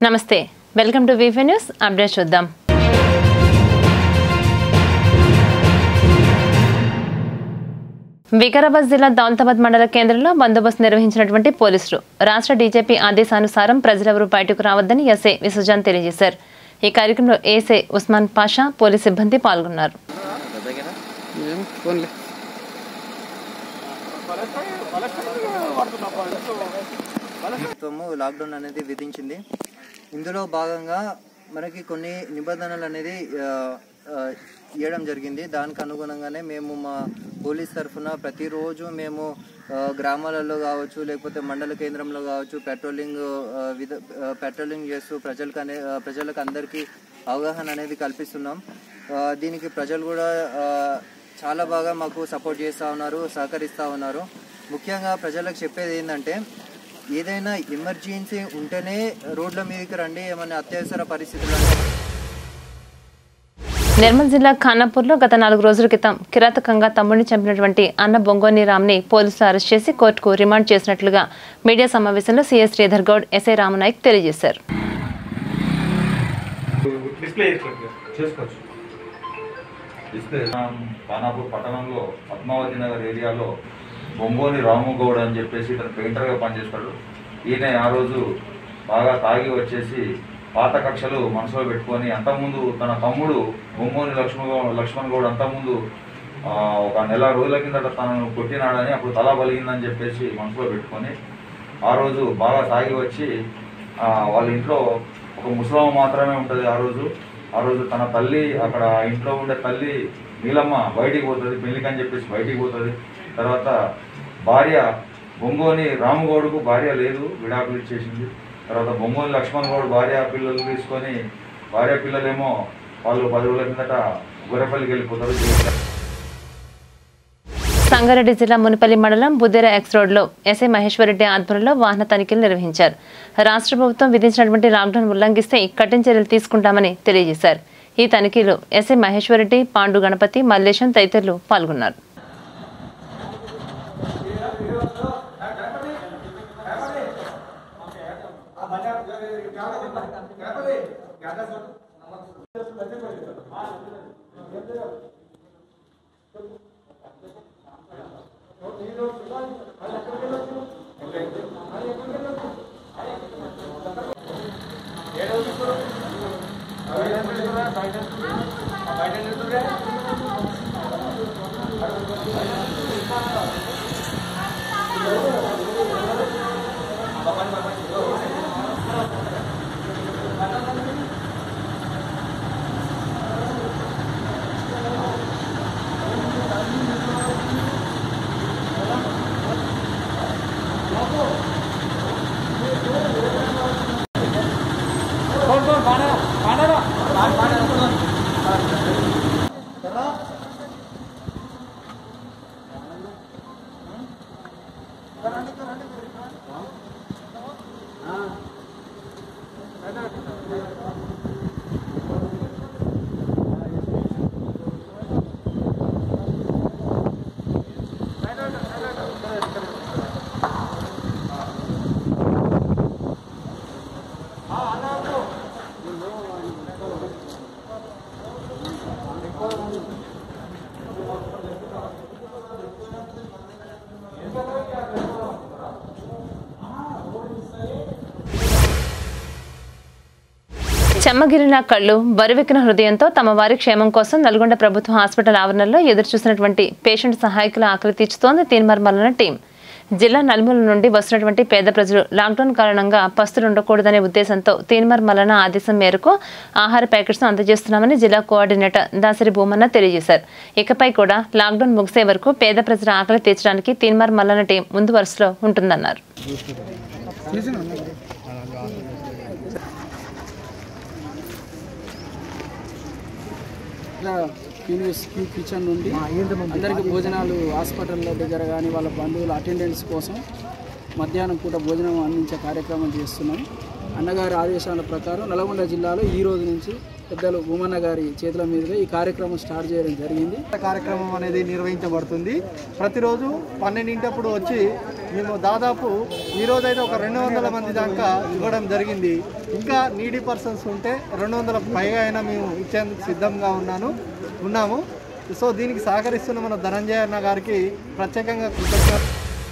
నమస్తే welcome to వీఫీ news update చూద్దాం వికారాబాద్ జిల్లా దౌలతాబాద్ మండల కేంద్రంలో బందోబస్తు నిర్వహించినటువంటి పోలీసులు రాష్ట్ర డీజీపీ ఆదేశానుసారం ప్రజలెవరూ బయటకు రావద్దని ఎస్ఐ విసుజాన్ తెలియజేశారు ఈ కార్యక్రమంలో ఏసై ఉస్మాన్ పాషా పోలీస్ సిబ్బంది పాల్గొన్నారు ఏం ఫోన్లే ప్రభుత్వము లాక్డౌన్ అనేది విధించింది ఇందులో భాగంగా మనకి కొన్ని నిబంధనలు అనేది ఆ, ఆ, ఇవ్వడం జరిగింది దానికి అనుగుణంగానే మేము మా పోలీస్ తరఫున ప్రతిరోజు మేము ఆ, గ్రామాలలో కావచ్చు లేకపోతే మండల కేంద్రంలో కావచ్చు పెట్రోలింగ్ ఆ, విధ ఆ, పెట్రోలింగ్ చేస్తూ ప్రజలకు అనే ఆ, ప్రజలకు అందరికీ అవగాహన అనేది కల్పిస్తున్నాం ఆ, దీనికి ప్రజలు కూడా ఆ, చాలా బాగా మాకు సపోర్ట్ చేస్తూ ఉన్నారు సహకరిస్తూ ఉన్నారు ముఖ్యంగా ప్రజలకు చెప్పేది ఏంటంటే ఏదైనా ఎమర్జెన్సీ ఉంటేనే రోడ్ల మీదకి రండి ఏమైనా అత్యవసర పరిస్థితులు అంటే నిర్మల్ జిల్లా ఖానాపూర్లో గత నాలుగు రోజుల క్రితం కిరాతకంగా తమ్ముడిని చంపినటువంటి అన్న బొంగోని రామ్ని పోలీసులు అరెస్ట్ చేసి కోర్టుకు రిమాండ్ చేసినట్లుగా మీడియా సమావేశంలో సీఎస్ శ్రీధర్ గౌడ్ ఎస్ఐ రామనాయక్ తెలియజేశారు డిస్ప్లే చేసుకోవచ్చు ఇస్తే ఖానాపూర్ పట్టణంలో పద్మావతి నగర్ ఏరియాలో బొంగోని రాముగౌడ్ అని చెప్పేసి ఇతను పెయింటర్గా పనిచేస్తాడు ఈయన ఆ రోజు బాగా తాగి వచ్చేసి పాత కక్షలు మనసులో పెట్టుకొని అంతకుముందు తన తమ్ముడు బొంగోని లక్ష్మణ లక్ష్మణ్ గౌడ్ అంతకుముందు ఆ, ఒక నెల రోజుల కిందట తనను కొట్టినాడని అప్పుడు తల బలిగిందని చెప్పేసి మనసులో పెట్టుకొని ఆ రోజు బాగా తాగి వచ్చి ఆ, వాళ్ళ ఇంట్లో ఒక ముసలమ్మ మాత్రమే ఉంటుంది ఆ రోజు ఆ రోజు తన తల్లి అక్కడ ఇంట్లో ఉండే తల్లి నీలమ్మ బయటికి పోతుంది పెళ్లికి అని చెప్పేసి బయటికి పోతుంది తర్వాత భార్య బొంగోని రాముగౌడ్కు భార్య లేదు విడాకులు ఇచ్చేసింది తర్వాత బొంగోని లక్ష్మణ్ గౌడ్ భార్య పిల్లలు తీసుకొని భార్య పిల్లలేమో వాళ్ళు పది రోజుల కిందట గొర్రెపల్లికి వెళ్ళిపోతారు సంగారెడ్డి జిల్లా మునిపల్లి మండలం బుద్దేర ఎక్స్ రోడ్లో ఎస్ఐ మహేశ్వరరెడ్డి ఆధ్వర్యంలో వాహన తనిఖీలు నిర్వహించారు రాష్ట్ర ప్రభుత్వం విధించినటువంటి లాక్డౌన్ ఉల్లంఘిస్తే కఠిన చర్యలు తీసుకుంటామని తెలియజేశారు ఈ తనిఖీలో ఎస్ఐ మహేశ్వరరెడ్డి పాండు గణపతి మల్లేశం తదితరులు పాల్గొన్నారు చెమ్మగిరిన కళ్ళు బరువెక్కిన హృదయంతో తమ వారి క్షేమం కోసం నల్గొండ ప్రభుత్వ హాస్పిటల్ ఆవరణలో ఎదురు చూసినటువంటి పేషెంట్ సహాయకుల ఆకలి తీర్చుతోంది తీన్మర్మలన టీం జిల్లా నలుమూల నుండి వస్తున్నటువంటి పేద ప్రజలు లాక్డౌన్ కారణంగా పస్తులు ఉండకూడదనే ఉద్దేశంతో తీన్మర్ మల్లన ఆదేశం మేరకు ఆహార ప్యాకెట్స్ అందజేస్తున్నామని జిల్లా కోఆర్డినేటర్ దాసరి భూమన్న తెలియజేశారు ఇకపై కూడా లాక్డౌన్ ముగిసే వరకు పేద ప్రజల ఆకలి తీర్చడానికి తీన్మర్ మల్లన టీం ముందు వరుసలో ఉంటుందన్నారు క్యూనియస్ క్యూ కిచెన్ నుండి అందరికీ భోజనాలు హాస్పిటల్ల దగ్గర కానీ వాళ్ళ బంధువుల అటెండెన్స్ కోసం మధ్యాహ్నం పూట భోజనం అందించే కార్యక్రమం చేస్తున్నాం అన్నగారి ఆదేశాల ప్రకారం నల్గొండ జిల్లాలో ఈ రోజు నుంచి పెద్దలు భూమన్న గారి చేతుల మీదుగా ఈ కార్యక్రమం స్టార్ట్ చేయడం జరిగింది కార్యక్రమం అనేది నిర్వహించబడుతుంది ప్రతిరోజు పన్నెండింటప్పుడు వచ్చి మేము దాదాపు ఈ రోజైతే ఒక రెండు వందల మంది దాకా ఇవ్వడం జరిగింది ఇంకా నీడీ పర్సన్స్ ఉంటే రెండు వందల పైగా అయినా మేము ఇచ్చేందుకు సిద్ధంగా ఉన్నాను ఉన్నాము సో దీనికి సహకరిస్తున్న మన ధనంజయ అన్న గారికి ప్రత్యేకంగా కృతజ్ఞత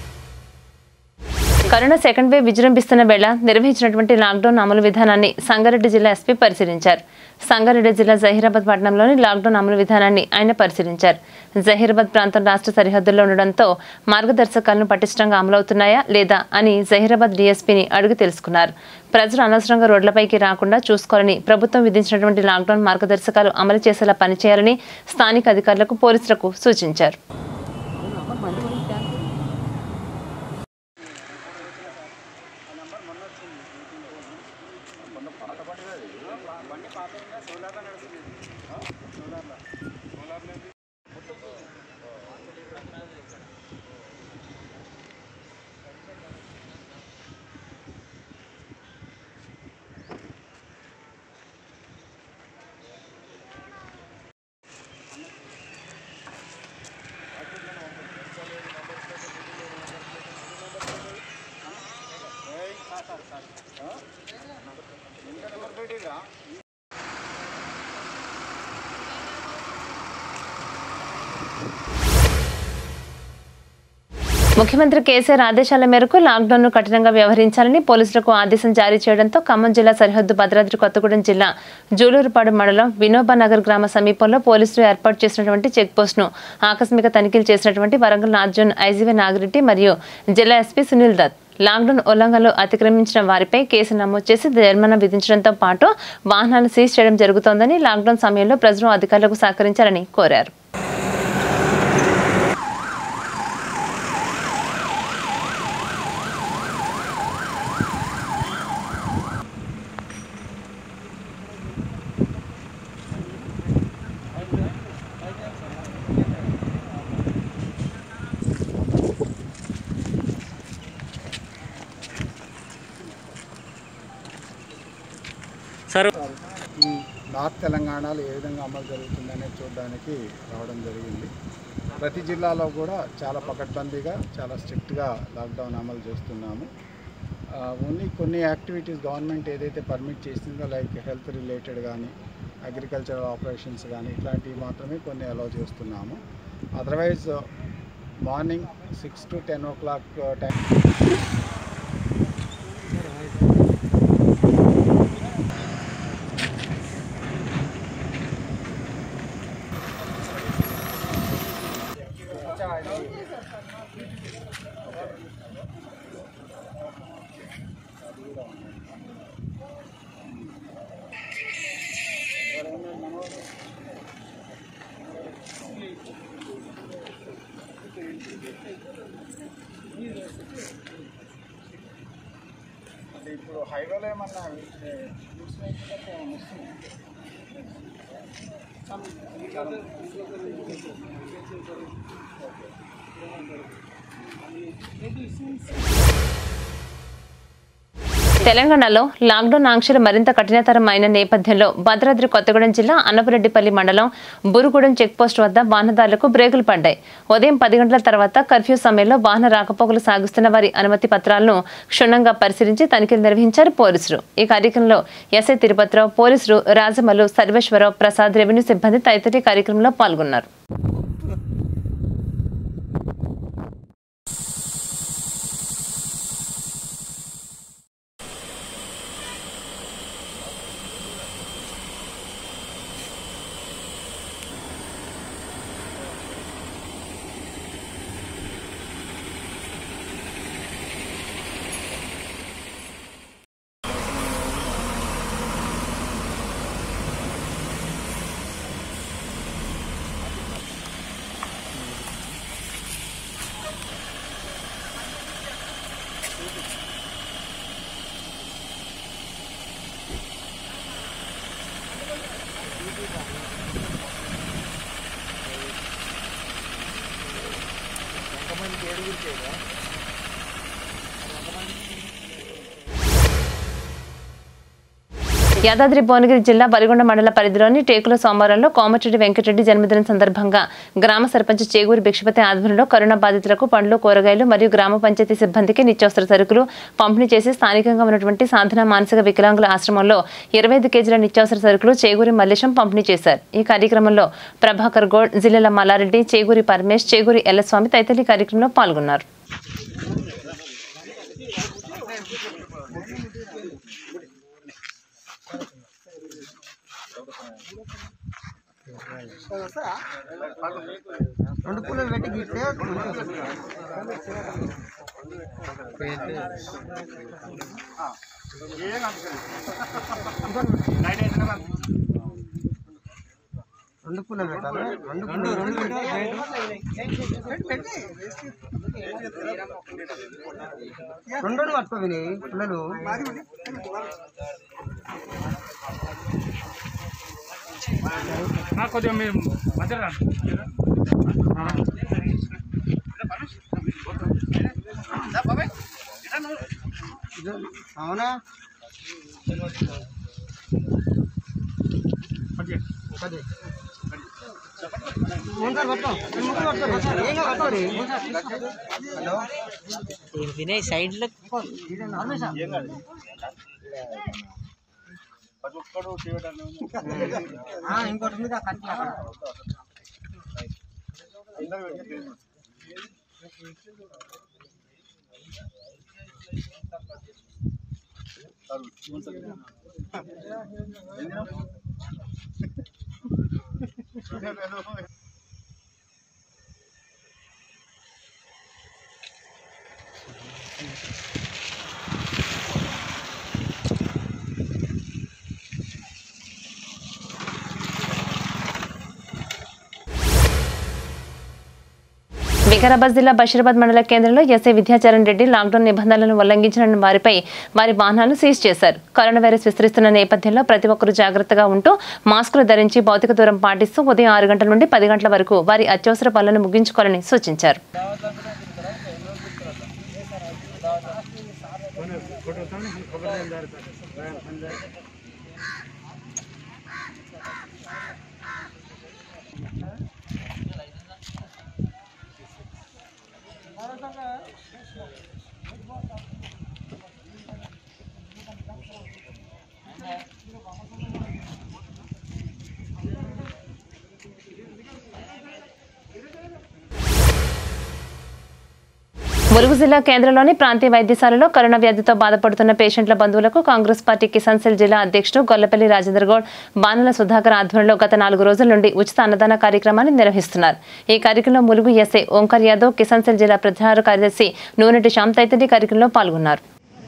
కరోనా సెకండ్ వేవ్ విజృంభిస్తున్న వేళ నిర్వహించినటువంటి లాక్డౌన్ అమలు విధానాన్ని సంగారెడ్డి జిల్లా ఎస్పీ పరిశీలించారు సంగారెడ్డి జిల్లా జహీరాబాద్ పట్టణంలోని లాక్డౌన్ అమలు విధానాన్ని ఆయన పరిశీలించారు జహీరాబాద్ ప్రాంతం రాష్ట్ర సరిహద్దుల్లో ఉండడంతో మార్గదర్శకాలను పటిష్టంగా అమలవుతున్నాయా లేదా అని జహీరాబాద్ డీఎస్పీని అడిగి తెలుసుకున్నారు ప్రజలు అనవసరంగా రోడ్లపైకి రాకుండా చూసుకోవాలని ప్రభుత్వం విధించినటువంటి లాక్డౌన్ మార్గదర్శకాలు అమలు చేసేలా పనిచేయాలని స్థానిక అధికారులకు పోలీసులకు సూచించారు ముఖ్యమంత్రి కేసీఆర్ ఆదేశాల మేరకు లాక్డౌన్ ను కఠినంగా వ్యవహరించాలని పోలీసులకు ఆదేశం జారీ చేయడంతో ఖమ్మం జిల్లా సరిహద్దు భద్రాద్రి కొత్తగూడెం జిల్లా జూలూరుపాడు మండలం వినోబా నగర్ గ్రామ సమీపంలో పోలీసులు ఏర్పాటు చేసినటువంటి చెక్ పోస్ట్ ను ఆకస్మిక తనిఖీలు చేసినటువంటి వరంగల్ నార్జున్ ఐజీవీ నాగిరెడ్డి మరియు జిల్లా ఎస్పీ సునీల్ దత్ లాక్డౌన్ ఉల్లంఘనలు అతిక్రమించిన వారిపై కేసు నమోదు చేసి జరిమానా విధించడంతో పాటు వాహనాలను సీజ్ చేయడం జరుగుతోందని లాక్డౌన్ సమయంలో ప్రజలు అధికారులకు సహకరించాలని కోరారు ఈ నార్త్ తెలంగాణలో ఏ విధంగా అమలు జరుగుతుందనే చూడడానికి రావడం జరిగింది ప్రతి జిల్లాలో కూడా చాలా పకడ్బందీగా చాలా స్ట్రిక్ట్గా లాక్డౌన్ అమలు చేస్తున్నాము ఆ, ఓన్లీ కొన్ని యాక్టివిటీస్ గవర్నమెంట్ ఏదైతే పర్మిట్ చేసిందో లైక్ హెల్త్ రిలేటెడ్ కానీ అగ్రికల్చరల్ ఆపరేషన్స్ కానీ ఇట్లాంటివి మాత్రమే కొన్ని అలౌ చేస్తున్నాము otherwise morning six to ten o'clock time అంటే ఇప్పుడు హైవేలో ఏమన్నా తెలంగాణలో లాక్డౌన్ ఆంక్షలు మరింత కఠినతరం అయిన నేపథ్యంలో భద్రాద్రి కొత్తగూడెం జిల్లా అన్నపురెడ్డిపల్లి మండలం బురుగుగూడెం చెక్పోస్ట్ వద్ద వాహనదారులకు బ్రేకులు పడ్డాయి ఉదయం పది గంటల తర్వాత కర్ఫ్యూ సమయంలో వాహన రాకపోకలు సాగిస్తున్న వారి అనుమతి పత్రాలను క్షుణ్ణంగా పరిశీలించి తనిఖీలు నిర్వహించారు పోలీసులు ఈ కార్యక్రమంలో ఎస్ఐ తిరుపతిరావు పోలీసులు రాజమల్లు సర్వేశ్వరరావు ప్రసాద్ రెవెన్యూ సిబ్బంది తదితర కార్యక్రమంలో పాల్గొన్నారు యాదాద్రి భువనగిరి జిల్లా బలిగొండ మండల పరిధిలోని టేకుల సోమవారంలో కోమటిరెడ్డి వెంకటరెడ్డి జన్మదినం సందర్భంగా గ్రామ సర్పంచ్ చేగూరి భిక్షపతి ఆధ్వర్యంలో కరోనా బాధితులకు పండ్లు కూరగాయలు మరియు గ్రామ పంచాయతీ సిబ్బందికి నిత్యావసర సరుకులు పంపిణీ చేసి స్థానికంగా ఉన్నటువంటి సాధన మానసిక వికలాంగుల ఆశ్రమంలో ఇరవై ఐదు కేజీల నిత్యావసర సరుకులు చేగూరి మల్లేశం పంపిణీ చేశారు ఈ కార్యక్రమంలో ప్రభాకర్ గౌడ్ జిల్లాల మల్లారెడ్డి చేగూరి పరమేష్ చేగూరి ఎల్లస్వామి తదితరులు ఈ కార్యక్రమంలో పాల్గొన్నారు రెండు పుల్లలు పెట్టాలి రెండు పుల్లలు రెండు రెండు పట్టుకో విని పుల్లలు కొద్దిగా మీరు మధ్యలో అవునా పది మూడు సార్లు పట్టుకో రెండు ముక్కలు పట్టుకో ఏం కాదు పట్టుకోరి హలో వినయ్ సైడ్ లో ఇంకోటి ఉంది కదా కంటి అక్కడ వికారాబాద్ జిల్లా బషీరాబాద్ మండల కేంద్రంలో ఎస్ఐ విద్యాచరణ్ రెడ్డి లాక్డౌన్ నిబంధనలను ఉల్లంఘించిన వారిపై వారి వాహనాలను సీజ్ చేశారు కరోనా వైరస్ విస్తరిస్తున్న నేపథ్యంలో ప్రతి ఒక్కరూ జాగ్రత్తగా ఉంటూ మాస్కులు ధరించి భౌతిక దూరం పాటిస్తూ ఉదయం ఆరు గంటల నుండి పది గంటల వరకు వారి అత్యవసర పనులను ముగించుకోవాలని సూచించారు ములుగు జిల్లా కేంద్రంలోని ప్రాంతీయ వైద్యశాలలో కరోనా వ్యాధితో బాధపడుతున్న పేషెంట్ల బంధువులకు కాంగ్రెస్ పార్టీ కిసాన్ సెల్ జిల్లా అధ్యక్షుడు గొల్లపల్లి రాజేంద్ర గౌడ్ బాణల సుధాకర్ ఆధ్వర్యంలో గత నాలుగు రోజుల నుండి ఉచిత అన్నదాన కార్యక్రమాన్ని నిర్వహిస్తున్నారు ఈ కార్యక్రమంలో ములుగు ఎస్ఐ ఓంకర్ యాదవ్ కిసాన్ సెల్ జిల్లా ప్రధాన కార్యదర్శి నూనెటి శ్యామ్ తదితరులు ఈ కార్యక్రమంలో పాల్గొన్నారు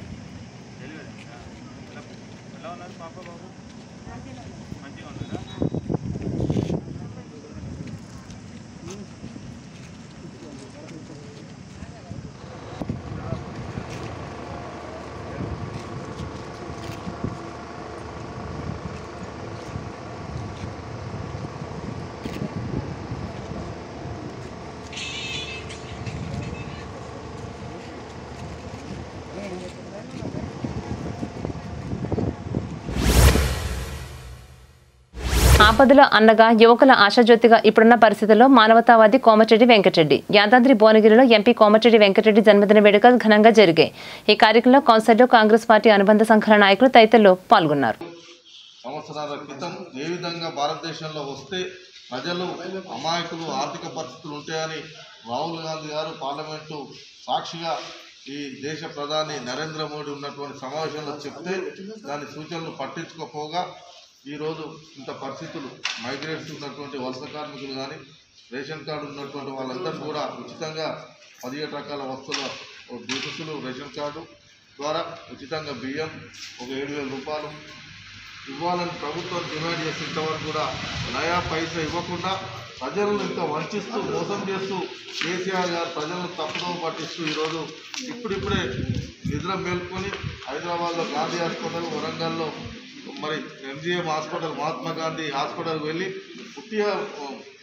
ఆపదలో అన్నగా యువకుల ఆశాజ్యోతిగా ఇప్పుడున్న పరిస్థితుల్లో మానవతావాది కోమటిరెడ్డి వెంకటరెడ్డి యాదాద్రి భువనగిరిలో ఎంపీ కోమటిరెడ్డి వెంకటరెడ్డి జన్మదిన వేడుకలు ఘనంగా జరిగాయి ఈ కార్యక్రమంలో కౌన్సిల్లో కాంగ్రెస్ పార్టీ అనుబంధ సంఘాల నాయకులు తదితరులు పాల్గొన్నారు సంవత్సరాల క్రితం ఏ విధంగా భారతదేశంలో వస్తే ప్రజలు అమాయకులు ఆర్థిక పరిస్థితులు ఉంటాయని రాహుల్ గాంధీ గారు పార్లమెంటు సాక్షిగా ఈ దేశ ప్రధాని నరేంద్ర మోడీ ఉన్నటువంటి సమావేశంలో చెప్తే దాని సూచనలు పట్టించుకోపోగా ఈరోజు ఇంత పరిస్థితులు మైగ్రేట్స్ ఉన్నటువంటి వలస కార్మికులు కానీ రేషన్ కార్డు ఉన్నటువంటి వాళ్ళందరూ కూడా ఉచితంగా పదిహేడు రకాల వస్తువుల దినుసులు రేషన్ కార్డు ద్వారా ఉచితంగా బియ్యం ఒక ఏడు వేల రూపాయలు ఇవ్వాలని ప్రభుత్వం డిమాండ్ చేసి ఇంతవరకు కూడా నయా పైసా ఇవ్వకుండా ప్రజలను ఇంత వంచిస్తూ మోసం చేస్తూ కేసీఆర్ గారు ప్రజలను తప్పుదోవ పట్టిస్తూ ఈరోజు ఇప్పుడిప్పుడే నిద్ర మేల్కొని హైదరాబాద్లో గాంధీ హాస్పిటల్ వరంగల్లో మరి MGM hospital Mahatma Gandhi hospital వెళ్ళి పుట్టిగా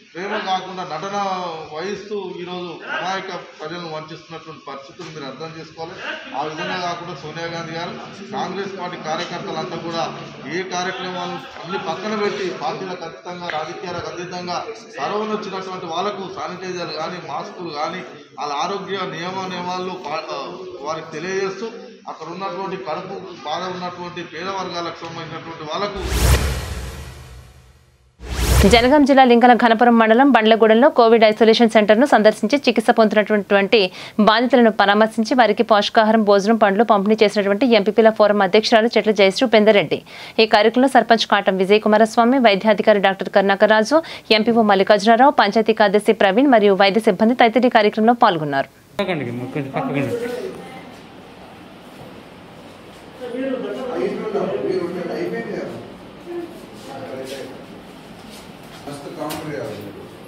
ప్రేమ కాకుండా నటన వహిస్తూ ఈరోజు అమాయక ప్రజలను వంచిస్తున్నటువంటి పరిస్థితులు మీరు అర్థం చేసుకోవాలి ఆ విధంగా కాకుండా సోనియా గాంధీ గారు కాంగ్రెస్ పార్టీ కార్యకర్తలంతా కూడా ఏ కార్యక్రమాలు అన్ని పక్కన పెట్టి పార్టీలకు అతీతంగా రాజకీయాలకు అతీతంగా కరోనా వచ్చినటువంటి వాళ్ళకు శానిటైజర్ కానీ మాస్కులు కానీ వాళ్ళ ఆరోగ్య నియమ నియమాలు పా- ఆ, వారికి తెలియజేస్తూ అక్కడ ఉన్నటువంటి కడుపు బాధ ఉన్నటువంటి పేద వర్గాలకు సంబంధించినటువంటి వాళ్ళకు జనగాం జిల్లా లింగన ఘనపురం మండలం బండ్లగూడెంలో కోవిడ్ ఐసోలేషన్ సెంటర్ను సందర్శించి చికిత్స పొందుతున్నటువంటి బాధితులను పరామర్శించి వారికి పోషకాహారం భోజనం పండ్లు పంపిణీ చేసినటువంటి ఎంపీపీల ఫోరం అధ్యక్షురాలు చెట్ల జయశ్రీ పెందరెడ్డి ఈ కార్యక్రమంలో సర్పంచ్ కాటం విజయ్ కుమారస్వామి వైద్యాధికారి డాక్టర్ కరుణాకరాజు ఎంపీఓ మల్లికార్జునరావు పంచాయతీ కార్యదర్శి ప్రవీణ్ మరియు వైద్య సిబ్బంది తదితర ఈ కార్యక్రమంలో పాల్గొన్నారు మస్తు కౌంటర్ చేయాలి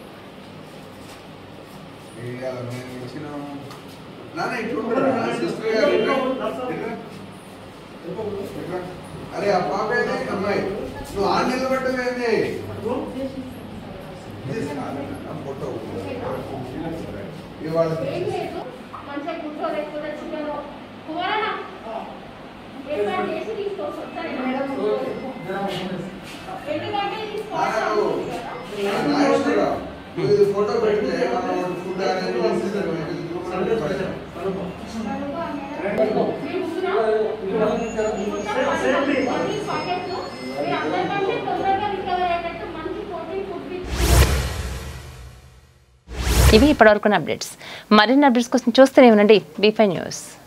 మీరు ఇవాళ మేము ఇచ్చిన నాన్న ఇట్లుంటారా సిస్టర్ గారు ఇట్లా ఇట్లా. ఇట్లా. అరే ఆ పాప ఏది అమ్మాయి నువ్వు ఆ నిలబెట్టవేంది ఫోటో ఇవాళ నాన్నకు నాగేశ్వరరావు, నువ్వు ఇది ఫోటో పెడితే మనం ఫుడ్ అనేది పంపిస్తారు. ఇది గ్రూప్లో పెడతాం. ఇవి ఇప్పటివరకు అప్డేట్స్ మరిన్ని అప్డేట్స్ కోసం చూస్తూనే ఉండండి బీఫై న్యూస్